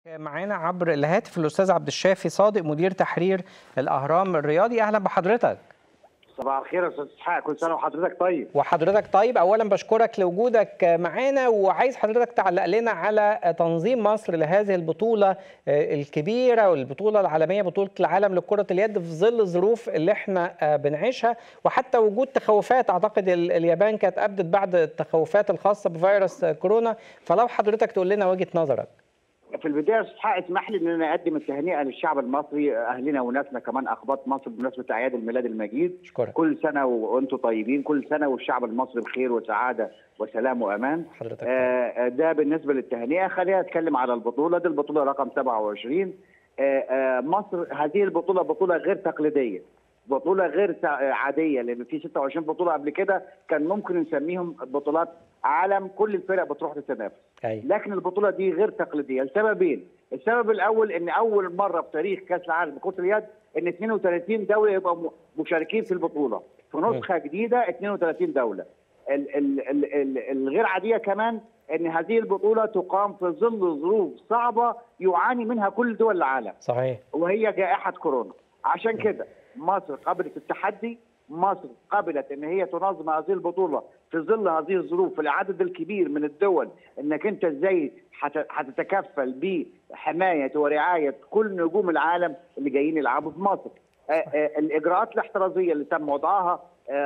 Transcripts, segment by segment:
معانا عبر الهاتف الاستاذ عبد الشافي صادق مدير تحرير الاهرام الرياضي اهلا بحضرتك صباح الخير يا استاذ اسحاق كل سنه وحضرتك طيب وحضرتك طيب اولا بشكرك لوجودك معانا وعايز حضرتك تعلق لنا على تنظيم مصر لهذه البطوله الكبيره والبطوله العالميه بطوله العالم لكره اليد في ظل الظروف اللي احنا بنعيشها وحتى وجود تخوفات اعتقد اليابان كانت ابدت بعد التخوفات الخاصه بفيروس كورونا فلو حضرتك تقول لنا وجهه نظرك في البدايه اسحاق اسمح لي ان انا اقدم التهنئه للشعب المصري اهلنا وناسنا كمان اخباط مصر بمناسبه اعياد الميلاد المجيد شكرا. كل سنه وانتم طيبين كل سنه والشعب المصري بخير وسعاده وسلام وامان حضرتك آه ده بالنسبه للتهنئه خلينا نتكلم على البطوله دي البطوله رقم 27 آه آه مصر هذه البطوله بطوله غير تقليديه بطوله غير عاديه لان في 26 بطوله قبل كده كان ممكن نسميهم بطولات عالم كل الفرق بتروح تتنافس لكن البطوله دي غير تقليديه لسببين السبب الاول ان اول مره في تاريخ كاس العالم لكره اليد ان 32 دوله يبقوا مشاركين في البطوله في نسخه جديده 32 دوله ال ال ال ال الغير عاديه كمان ان هذه البطوله تقام في ظل ظروف صعبه يعاني منها كل دول العالم صحيح وهي جائحه كورونا عشان كده مصر قبلت التحدي مصر قبلت ان هي تنظم هذه البطوله في ظل هذه الظروف العدد الكبير من الدول انك انت ازاي هتتكفل بحمايه ورعايه كل نجوم العالم اللي جايين يلعبوا في مصر. الاجراءات الاحترازيه اللي تم وضعها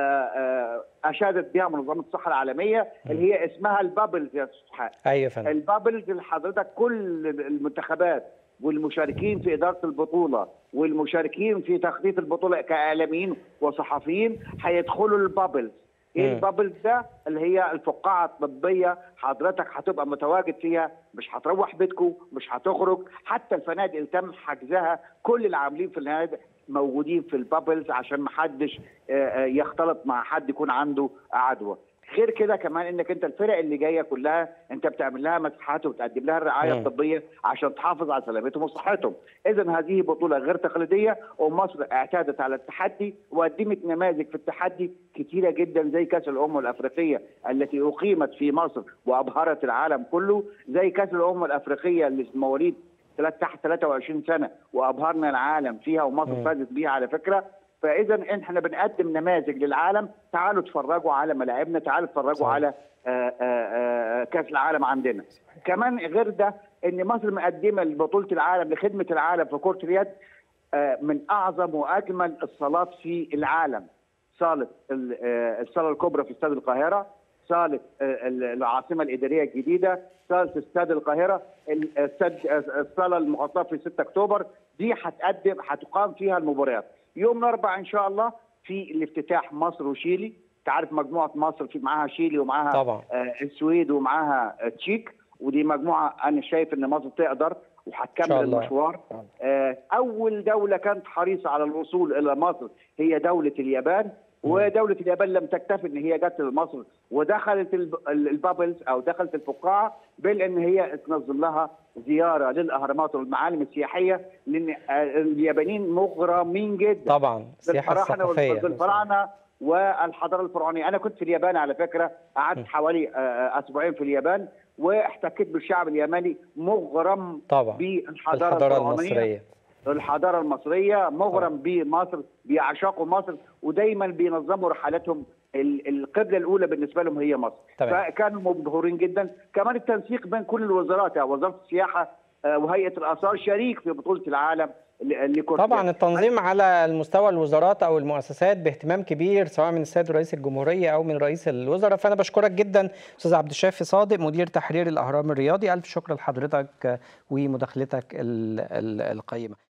اشادت بها منظمه الصحه العالميه اللي هي اسمها البابلز يا استاذ ايوه فندم البابلز اللي حضرتك كل المنتخبات والمشاركين في إدارة البطولة والمشاركين في تخطيط البطولة كإعلاميين وصحفيين هيدخلوا البابلز ايه البابلز ده اللي هي الفقاعة الطبية حضرتك هتبقى متواجد فيها مش هتروح بيتكم مش هتخرج حتى الفنادق اللي تم حجزها كل العاملين في الفنادق موجودين في البابلز عشان ما حدش يختلط مع حد يكون عنده عدوى غير كده كمان انك انت الفرق اللي جايه كلها انت بتعمل لها مساحات وبتقدم لها الرعايه الطبيه عشان تحافظ على سلامتهم وصحتهم، اذا هذه بطوله غير تقليديه ومصر اعتادت على التحدي وقدمت نماذج في التحدي كثيره جدا زي كاس الامم الافريقيه التي اقيمت في مصر وابهرت العالم كله، زي كاس الامم الافريقيه اللي مواليد تحت 23 سنه وابهرنا العالم فيها ومصر فازت بيها على فكره فاذا احنا بنقدم نماذج للعالم تعالوا اتفرجوا على ملاعبنا تعالوا اتفرجوا صحيح. على آآ آآ كاس العالم عندنا كمان غير ده ان مصر مقدمه لبطوله العالم لخدمه العالم في كره اليد من اعظم واجمل الصالات في العالم صاله الصاله الكبرى في استاد القاهره صاله العاصمه الاداريه الجديده صاله استاد القاهره استاد الصاله المغطاه في 6 اكتوبر دي هتقدم هتقام فيها المباريات يوم الاربعاء ان شاء الله في الافتتاح مصر وشيلي تعرف مجموعه مصر في معاها شيلي ومعاها طبعا آه السويد ومعاها تشيك ودي مجموعه انا شايف ان مصر تقدر وهتكمل المشوار آه اول دوله كانت حريصه على الوصول الى مصر هي دوله اليابان ودولة اليابان لم تكتفي ان هي جت لمصر ودخلت البابلز او دخلت الفقاعة بل ان هي تنظم لها زيارة للاهرامات والمعالم السياحية لان اليابانيين مغرمين جدا طبعا السياحة الثقافية بالفراعنة والحضارة الفرعونية انا كنت في اليابان على فكرة قعدت حوالي اسبوعين في اليابان واحتكيت بالشعب الياباني مغرم طبعا بالحضارة الحضارة الفرعونية المصرية الحضاره المصريه مغرم بمصر بيعشقوا مصر ودايما بينظموا رحلاتهم القبله الاولى بالنسبه لهم هي مصر تمام. فكانوا مبهورين جدا كمان التنسيق بين كل الوزارات يعني وزاره السياحه وهيئه الاثار شريك في بطوله العالم لكرة طبعا التنظيم على المستوى الوزارات او المؤسسات باهتمام كبير سواء من السيد رئيس الجمهوريه او من رئيس الوزراء فانا بشكرك جدا استاذ عبد الشافي صادق مدير تحرير الاهرام الرياضي الف شكر لحضرتك ومداخلتك القيمه